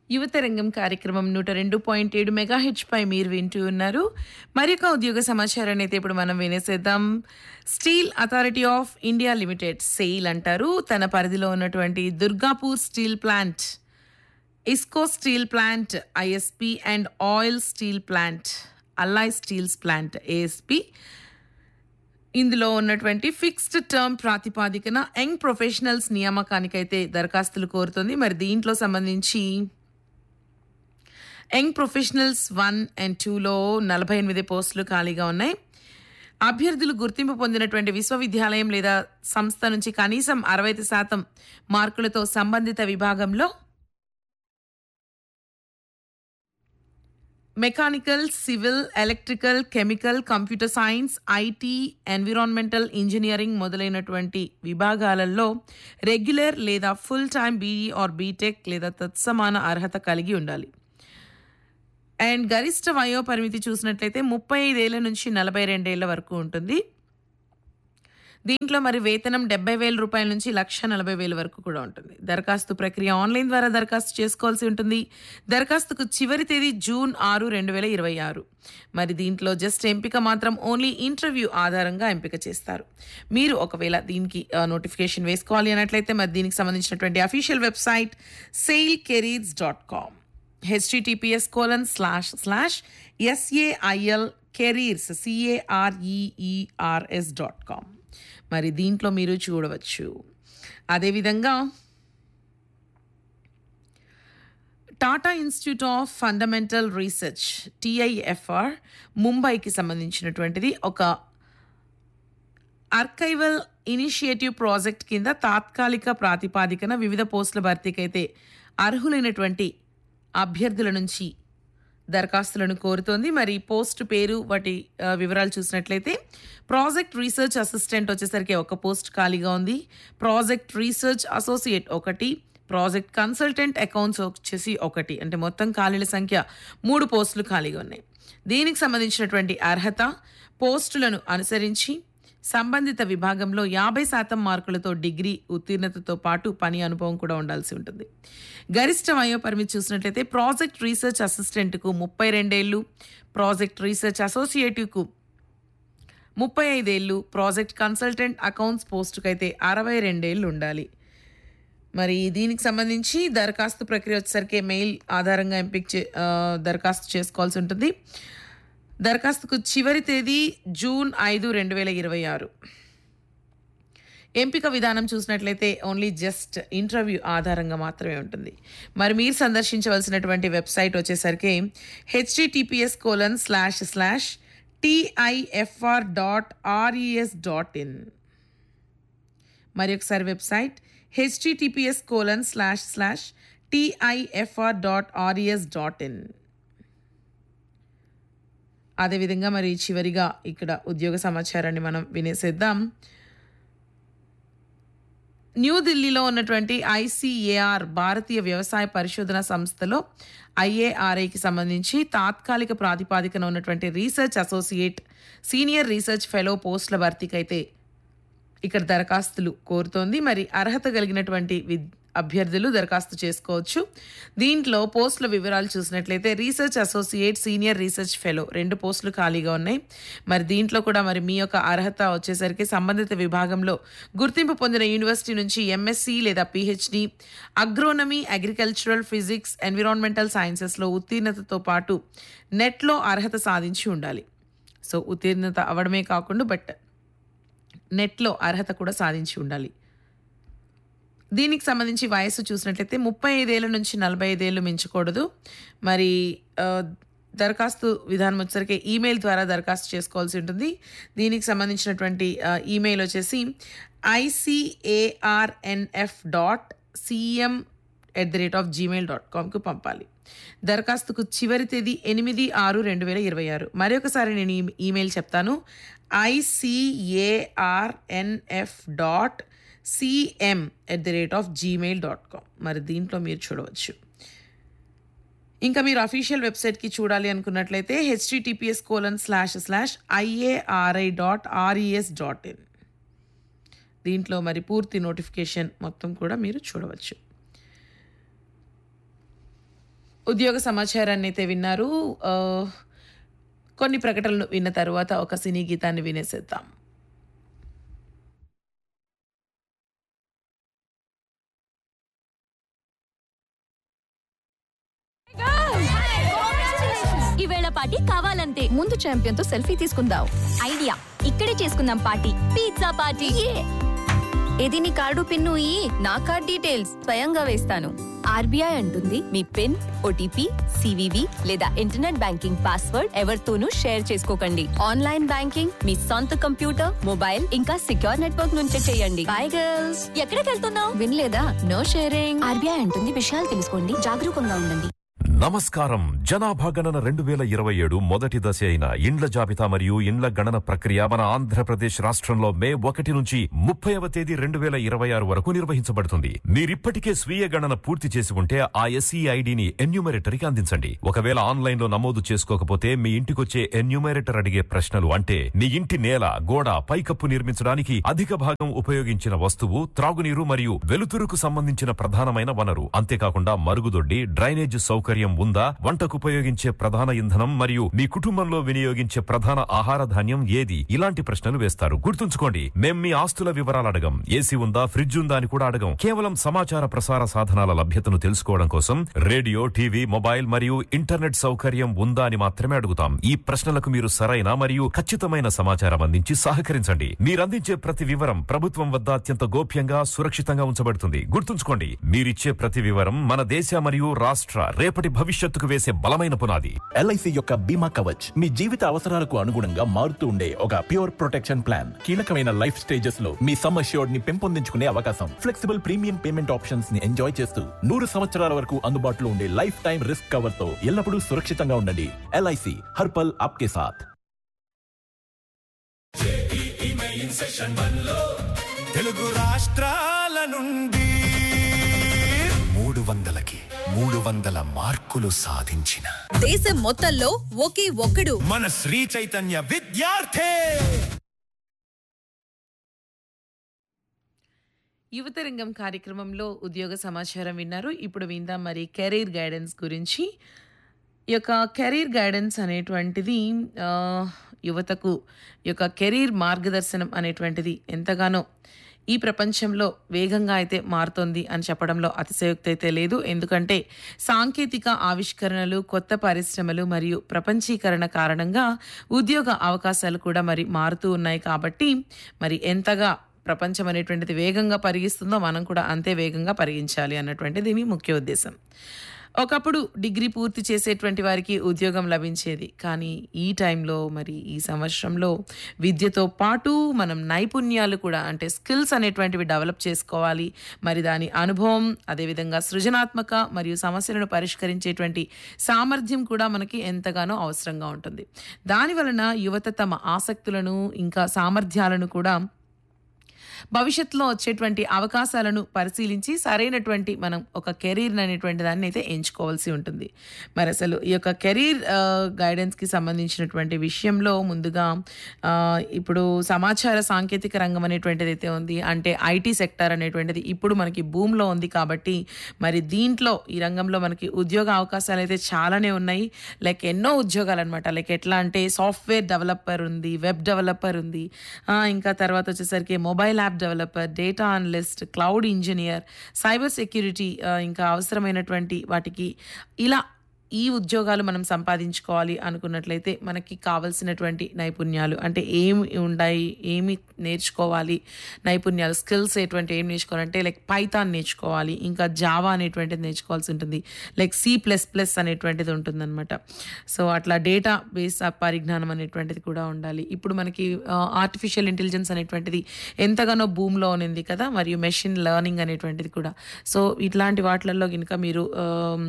యువతరంగం కార్యక్రమం నూట రెండు పాయింట్ ఏడు మెగాహెచ్ పై మీరు వింటూ ఉన్నారు మరొక ఉద్యోగ సమాచారాన్ని అయితే ఇప్పుడు మనం వినేసేద్దాం steel authority of India limited SAIL అంటారు తన పరిధిలో ఉన్నటువంటి Durgapur steel plant ISCO steel plant ISP and oil steel plant alloy steels plant ASP ఇందులో ఉన్నటువంటి ఫిక్స్డ్ టర్మ్ ప్రాతిపాదికన యంగ్ ప్రొఫెషనల్స్ నియామకానికైతే దరఖాస్తులు కోరుతుంది మరి దీంట్లో సంబంధించి యంగ్ ప్రొఫెషనల్స్ వన్ అండ్ టూలో నలభై ఎనిమిది పోస్టులు ఖాళీగా ఉన్నాయి అభ్యర్థులు గుర్తింపు పొందినటువంటి విశ్వవిద్యాలయం లేదా సంస్థ నుంచి కనీసం అరవై శాతం మార్కులతో సంబంధిత విభాగంలో mechanical civil electrical chemical computer science IT environmental engineering మొదలైనటువంటి విభాగాలలో రెగ్యులర్ లేదా full time BE or BTech లేదా తత్సమాన అర్హత కలిగి ఉండాలి అండ్ గరిష్ట వయో పరిమితి చూసినట్లయితే ముప్పై ఐదేళ్ల నుంచి నలభై రెండేళ్ల వరకు ఉంటుంది దీంట్లో మరి వేతనం డెబ్బై వేల రూపాయల నుంచి లక్ష నలభై వేల వరకు కూడా ఉంటుంది దరఖాస్తు ప్రక్రియ ఆన్లైన్ ద్వారా దరఖాస్తు చేసుకోవాల్సి ఉంటుంది దరఖాస్తుకు చివరి తేదీ జూన్ ఆరు రెండు వేల ఇరవై ఆరు మరి దీంట్లో జస్ట్ ఎంపిక మాత్రం ఓన్లీ ఇంటర్వ్యూ ఆధారంగా ఎంపిక చేస్తారు మీరు ఒకవేళ దీనికి నోటిఫికేషన్ వేసుకోవాలి అన్నట్లయితే మరి దీనికి సంబంధించినటువంటి official website SAIL careers dot com HTTPS colon slash slash SAIL careers CAREERS dot com మరి దీంట్లో మీరు చూడవచ్చు అదేవిధంగా Tata institute of fundamental research TIFR ముంబైకి సంబంధించినటువంటిది ఒక ఆర్కైవల్ ఇనిషియేటివ్ ప్రాజెక్ట్ కింద తాత్కాలిక ప్రాతిపాదికన వివిధ పోస్టుల భర్తీకి అయితే అర్హులైనటువంటి అభ్యర్థుల నుంచి దరఖాస్తులను కోరుతోంది మరి పోస్ట్ పేరు వాటి ఆ, వివరాలు చూసినట్లయితే ప్రాజెక్ట్ రీసెర్చ్ అసిస్టెంట్ వచ్చేసరికి ఒక పోస్ట్ ఖాళీగా ఉంది ప్రాజెక్ట్ రీసెర్చ్ అసోసియేట్ ఒకటి ప్రాజెక్ట్ కన్సల్టెంట్ అకౌంట్స్ వచ్చేసి ఒకటి అంటే మొత్తం ఖాళీల సంఖ్య మూడు పోస్టులు ఖాళీగా ఉన్నాయి దీనికి సంబంధించినటువంటి అర్హత పోస్టులను అనుసరించి సంబంధిత విభాగంలో యాభై శాతం మార్కులతో డిగ్రీ ఉత్తీర్ణతతో పాటు పని అనుభవం కూడా ఉండాల్సి ఉంటుంది గరిష్ట వయో పరిమితి చూసినట్లయితే ప్రాజెక్ట్ రీసెర్చ్ అసిస్టెంట్కు ముప్పై రెండేళ్ళు ప్రాజెక్ట్ రీసెర్చ్ అసోసియేటివ్కు ముప్పై ఐదేళ్ళు ప్రాజెక్ట్ కన్సల్టెంట్ అకౌంట్స్ పోస్టుకు అయితే అరవై రెండేళ్ళు ఉండాలి మరి దీనికి సంబంధించి దరఖాస్తు ప్రక్రియ వచ్చేసరికి మెయిల్ ఆధారంగా ఎంపిక చే ఆ, దరఖాస్తు చేసుకోవాల్సి ఉంటుంది దరఖాస్తుకు చివరి తేదీ జూన్ ఐదు రెండు వేల ఇరవై ఆరు ఎంపిక విధానం చూసినట్లయితే ఓన్లీ జస్ట్ ఇంటర్వ్యూ ఆధారంగా మాత్రమే ఉంటుంది మరి మీరు సందర్శించవలసినటువంటి వెబ్సైట్ వచ్చేసరికి HTTPS colon slash slash TIFR dot RES dot in మరి ఒకసారి website HTTPS colon slash slash TIFR dot RES dot in అదేవిధంగా మరి చివరిగా ఇక్కడ ఉద్యోగ సమాచారాన్ని మనం వినేసేద్దాం న్యూఢిల్లీలో ఉన్నటువంటి ఐసీఏఆర్ భారతీయ వ్యవసాయ పరిశోధన సంస్థలో ఐఏఆర్ఐకి సంబంధించి తాత్కాలిక ప్రాతిపాదికన ఉన్నటువంటి research associate senior research fellow పోస్టుల భర్తీకి అయితే ఇక్కడ దరఖాస్తులు కోరుతోంది మరి అర్హత కలిగినటువంటి విద్ అభ్యర్థులు దరఖాస్తు చేసుకోవచ్చు దీంట్లో పోస్టుల వివరాలు చూసినట్లయితే research associate senior research fellow రెండు పోస్టులు ఖాళీగా ఉన్నాయి మరి దీంట్లో కూడా మరి మీ యొక్క అర్హత వచ్చేసరికి సంబంధిత విభాగంలో గుర్తింపు పొందిన యూనివర్సిటీ నుంచి ఎంఎస్సి లేదా PhD agronomy agricultural physics environmental సైన్సెస్లో ఉత్తీర్ణతతో పాటు నెట్లో అర్హత సాధించి ఉండాలి సో ఉత్తీర్ణత అవడమే కాకుండా బట్ నెట్లో అర్హత కూడా సాధించి ఉండాలి దీనికి సంబంధించి వయస్సు చూసినట్లయితే ముప్పై ఐదేళ్ల నుంచి నలభై ఐదేళ్ళు మించకూడదు మరి ఆ, దరఖాస్తు విధానం వచ్చేసరికి ఈమెయిల్ ద్వారా దరఖాస్తు చేసుకోవాల్సి ఉంటుంది దీనికి సంబంధించినటువంటి ఆ, ఈమెయిల్ వచ్చేసి ICARNF dot CM at the rate of Gmail dot కామ్కు పంపాలి దరఖాస్తుకు చివరి తేదీ ఎనిమిది ఆరు రెండు వేల ఇరవై ఆరు మరొకసారి నేను ఈ ఈమెయిల్ చెప్తాను ICARNF dot CM at the rate of Gmail dot com మరి దీంట్లో మీరు చూడవచ్చు ఇంకా మీరు అఫీషియల్ వెబ్సైట్కి చూడాలి అనుకున్నట్లయితే HTTPS colon slash slash IARI dot RES dot in దీంట్లో మరి పూర్తి నోటిఫికేషన్ మొత్తం కూడా మీరు చూడవచ్చు ఉద్యోగ సమాచారాన్ని అయితే విన్నారు ఆ, కొన్ని ప్రకటనలు విన్న తర్వాత ఒక సినీ గీతాన్ని వినేసేద్దాం ఈవేళ పార్టీ కావాలంతే ముందు ఛాంపియన్ తో సెల్ఫీ తీసుకుందాం ఐడియా ఇక్కడే చేసుకుందాం పార్టీ పిజ్జా పార్టీ ఇది నీ కార్డు పిన్ను ఈ నా కార్డ్ డీటెయిల్స్ స్వయంగా వేస్తాను ఆర్బీఐ అంటుంది మీ పిన్ ఓటీపీ సివివి లేదా ఇంటర్నెట్ బ్యాంకింగ్ పాస్వర్డ్ ఎవరితోనూ షేర్ చేసుకోకండి ఆన్లైన్ బ్యాంకింగ్ మీ సొంత కంప్యూటర్ మొబైల్ ఇంకా సిక్యూర్ నెట్వర్క్ నుంచే చేయండి బై గర్ల్స్ ఎక్కడికి వెళ్తున్నావు వినలేదా నో షేరింగ్ ఆర్బీఐ అంటుంది విషయాలు తెలుసుకోండి జాగరూకంగా ఉండండి నమస్కారం జనాభా గణన రెండు వేల ఇరవై ఏడు మొదటి దశ అయిన ఇండ్ల జాబితా మరియు ఇండ్ల గణన ప్రక్రియ మన ఆంధ్రప్రదేశ్ రాష్ట్రంలో మే ఒకటి నుంచి ముప్పైవ తేదీ రెండు వేల ఇరవై ఆరు వరకు నిర్వహించబడుతుంది మీరిప్పటికే స్వీయ గణన పూర్తి చేసి ఉంటే ఆ ఎస్ఈ ఐడిని ఎన్యూమరేటర్కి అందించండి ఒకవేళ ఆన్లైన్ లో నమోదు చేసుకోకపోతే మీ ఇంటికొచ్చే ఎన్యూమరేటర్ అడిగే ప్రశ్నలు అంటే మీ ఇంటి నేల గోడ పైకప్పు నిర్మించడానికి అధిక భాగం ఉపయోగించిన వస్తువు త్రాగునీరు మరియు వెలుతురుకు సంబంధించిన ప్రధానమైన వనరు అంతేకాకుండా మరుగుదొడ్డి డ్రైనేజ్ సౌకర్యం ఉందా వంటకు ఉపయోగించే ప్రధాన ఇంధనం మరియు మీ కుటుంబంలో వినియోగించే ప్రధాన ఆహార ధాన్యం ఏది ఇలాంటి ప్రశ్నలు వేస్తారు గుర్తుంచుకోండి మేం మీ ఆస్తుల వివరాలు అడగం ఏసీ ఉందా ఫ్రిడ్జ్ ఉందా అని కూడా అడగం కేవలం సమాచార ప్రసార సాధనాల లభ్యతను తెలుసుకోవడం కోసం రేడియో టీవీ మొబైల్ మరియు ఇంటర్నెట్ సౌకర్యం ఉందా అని మాత్రమే అడుగుతాం ఈ ప్రశ్నలకు మీరు సరైన మరియు ఖచ్చితమైన సమాచారం అందించి సహకరించండి మీరందించే ప్రతి వివరం ప్రభుత్వం వద్ద అత్యంత గోప్యంగా సురక్షితంగా ఉంచబడుతుంది గుర్తుంచుకోండి మీరిచ్చే ప్రతి వివరం మన దేశ మరియు రాష్ట్ర రేపటి భవిష్యత్తుకు వేసే బలమైన పునాది ఎల్ఐసి యొక్క బీమా కవచ్ మీ జీవిత అవసరాలకు అనుగుణంగా మారుతూ ఉండే ఒక ప్యూర్ ప్రొటెక్షన్ ప్లాన్ కీలకమైన లైఫ్ స్టేజెస్ లో మీ సమ్ అష్యూర్డ్ ని పెంపొందించుకునే అవకాశం ఫ్లెక్సిబుల్ ప్రీమియం పేమెంట్ ఆప్షన్స్ ని ఎంజాయ్ చేస్తూ నూరు సంవత్సరాల వరకు అందుబాటులో ఉండే లైఫ్ టైం రిస్క్ కవర్ తో ఎల్లప్పుడూ సురక్షితంగా ఉండండి ఎల్ఐసి హర్పల్ ఆప్కే సాథ్ తెలుగు రాష్ట్రాల నుండి మూడు వందలకి మూడు వందల మార్కులు సాధించిన దేశం మొత్తంలో ఒకే ఒక్కడు మన శ్రీ చైతన్య విద్యార్థి యువతరంగం కార్యక్రమంలో ఉద్యోగ సమాచారం విన్నారు ఇప్పుడు విందాం మరి కెరీర్ గైడెన్స్ గురించి ఈ యొక్క కెరీర్ గైడెన్స్ అనేటువంటిది ఆ, యువతకు ఈ యొక్క కెరీర్ మార్గదర్శనం అనేటువంటిది ఎంతగానో ఈ ప్రపంచంలో వేగంగా అయితే మారుతోంది అని చెప్పడంలో అతిశయోక్తి అయితే లేదు ఎందుకంటే సాంకేతిక ఆవిష్కరణలు కొత్త పరిశ్రమలు మరియు ప్రపంచీకరణ కారణంగా ఉద్యోగ అవకాశాలు కూడా మరి మారుతూ ఉన్నాయి కాబట్టి మరి ఎంతగా ప్రపంచం అనేటువంటిది వేగంగా పరిగిస్తుందో మనం కూడా అంతే వేగంగా పరిగించాలి అన్నటువంటిది దీని ముఖ్య ఉద్దేశం ఒకప్పుడు డిగ్రీ పూర్తి చేసేటువంటి వారికి ఉద్యోగం లభించేది కానీ ఈ టైంలో మరి ఈ సంవత్సరంలో విద్యతో పాటు మనం నైపుణ్యాలు కూడా అంటే స్కిల్స్ అనేటువంటివి డెవలప్ చేసుకోవాలి మరి దాని అనుభవం అదేవిధంగా సృజనాత్మక మరియు సమస్యలను పరిష్కరించేటువంటి సామర్థ్యం కూడా మనకి ఎంతగానో అవసరంగా ఉంటుంది దాని వలన యువత తమ ఆసక్తులను ఇంకా సామర్థ్యాలను కూడా భవిష్యత్తులో వచ్చేటువంటి అవకాశాలను పరిశీలించి సరైనటువంటి మనం ఒక కెరీర్ అనేటువంటి దాన్ని అయితే ఎంచుకోవాల్సి ఉంటుంది మరి అసలు ఈ యొక్క కెరీర్ గైడెన్స్కి సంబంధించినటువంటి విషయంలో ముందుగా ఆ, ఇప్పుడు సమాచార సాంకేతిక రంగం అనేటువంటిది అయితే ఉంది అంటే ఐటీ సెక్టర్ అనేటువంటిది ఇప్పుడు మనకి భూమిలో ఉంది కాబట్టి మరి దీంట్లో ఈ రంగంలో మనకి ఉద్యోగ అవకాశాలు అయితే చాలానే ఉన్నాయి లైక్ ఎన్నో ఉద్యోగాలు అనమాట లైక్ ఎట్లా అంటే సాఫ్ట్వేర్ డెవలపర్ ఉంది వెబ్ డెవలపర్ ఉంది ఆ, ఇంకా తర్వాత వచ్చేసరికి mobile app developer data analyst cloud engineer cyber security ఇంకా అవసరమైనటువంటి వాటికి ఇలా ఈ ఉద్యోగాలు మనం సంపాదించుకోవాలి అనుకున్నట్లయితే మనకి కావలసినటువంటి నైపుణ్యాలు అంటే ఏమి ఉన్నాయి ఏమి నేర్చుకోవాలి నైపుణ్యాలు స్కిల్స్ ఎటువంటి ఏం నేర్చుకోవాలంటే లైక్ పైథాన్ నేర్చుకోవాలి ఇంకా జావా అనేటువంటిది నేర్చుకోవాల్సి ఉంటుంది లైక్ సి ప్లస్ ప్లస్ అనేటువంటిది ఉంటుందన్నమాట సో అట్లా డేటా బేస్ పరిజ్ఞానం అనేటువంటిది కూడా ఉండాలి ఇప్పుడు మనకి ఆర్టిఫిషియల్ ఇంటెలిజెన్స్ అనేటువంటిది ఎంతగానో భూమిలో ఉంది కదా మరియు మెషిన్ లెర్నింగ్ అనేటువంటిది కూడా సో ఇట్లాంటి వాటిలలో కనుక మీరు ఆ,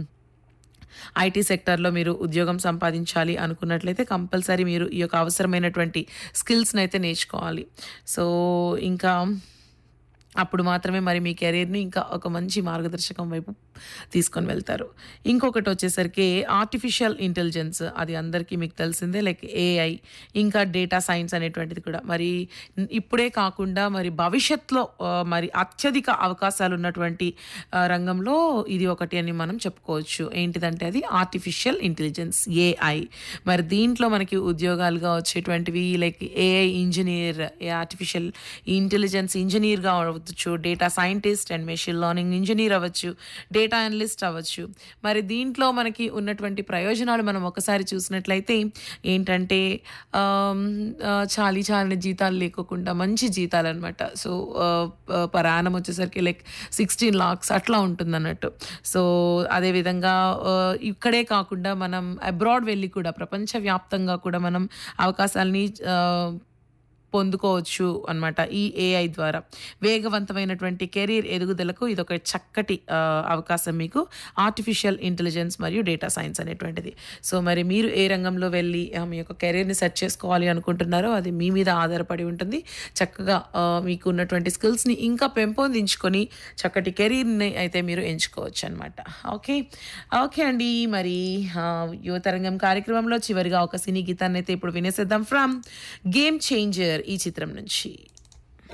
ఐటీ సెక్టర్లో మీరు ఉద్యోగం సంపాదించాలి అనుకున్నట్లయితే కంపల్సరీ మీరు ఈ యొక్క అవసరమైనటువంటి స్కిల్స్ని అయితే నేర్చుకోవాలి సో ఇంకా అప్పుడు మాత్రమే మరి మీ కెరీర్ని ఇంకా ఒక మంచి మార్గదర్శకం వైపు తీసుకొని వెళ్తారు ఇంకొకటి వచ్చేసరికి ఆర్టిఫిషియల్ ఇంటెలిజెన్స్ అది అందరికీ మీకు తెలిసిందే లైక్ ఏఐ ఇంకా డేటా సైన్స్ అనేటువంటిది కూడా మరి ఇప్పుడే కాకుండా మరి భవిష్యత్తులో ఆ, మరి అత్యధిక అవకాశాలు ఉన్నటువంటి ఆ, రంగంలో ఇది ఒకటి అని మనం చెప్పుకోవచ్చు ఏంటిదంటే అది ఆర్టిఫిషియల్ ఇంటెలిజెన్స్ ఏఐ మరి దీంట్లో మనకి ఉద్యోగాలుగా వచ్చేటువంటివి like AI engineer artificial intelligence ఇంజనీర్గా అవ్వచ్చు data scientist and machine learning engineer అవ్వచ్చు డేటా అనలిస్ట్ అవ్వచ్చు మరి దీంట్లో మనకి ఉన్నటువంటి ప్రయోజనాలు మనం ఒకసారి చూసినట్లయితే ఏంటంటే ఆమ్, ఆ, చాలీ చాలని జీతాలు లేకోకుండా మంచి జీతాలు అనమాట సో పరాణం వచ్చేసరికి లైక్ సిక్స్టీన్ లాక్స్ అట్లా ఉంటుంది అన్నట్టు సో అదేవిధంగా ఆ, ఇక్కడే కాకుండా మనం అబ్రాడ్ వెళ్ళి కూడా ప్రపంచవ్యాప్తంగా కూడా మనం అవకాశాలని ఆ, పొందుకోవచ్చు అన్నమాట ఈ ఏఐ ద్వారా వేగవంతమైనటువంటి కెరీర్ ఎదుగుదలకు ఇది ఒక చక్కటి ఆ, అవకాశం మీకు ఆర్టిఫిషియల్ ఇంటెలిజెన్స్ మరియు డేటా సైన్స్ అనేటువంటిది సో మరి మీరు ఏ రంగంలో వెళ్ళి ఆ, మీ యొక్క కెరీర్ని సెట్ చేసుకోవాలి అనుకుంటున్నారో అది మీ మీద ఆధారపడి ఉంటుంది చక్కగా ఆ, మీకు ఉన్నటువంటి స్కిల్స్ని ఇంకా పెంపొందించుకొని చక్కటి కెరీర్ని అయితే మీరు ఎంచుకోవచ్చు అనమాట ఓకే ఓకే అండి మరి ఆ, యువతరంగం కార్యక్రమంలో చివరిగా ఒక సినీ గీతాన్ని అయితే ఇప్పుడు వినేసేద్దాం ఫ్రమ్ గేమ్ చేంజర్ ఈ చిత్రం నుంచి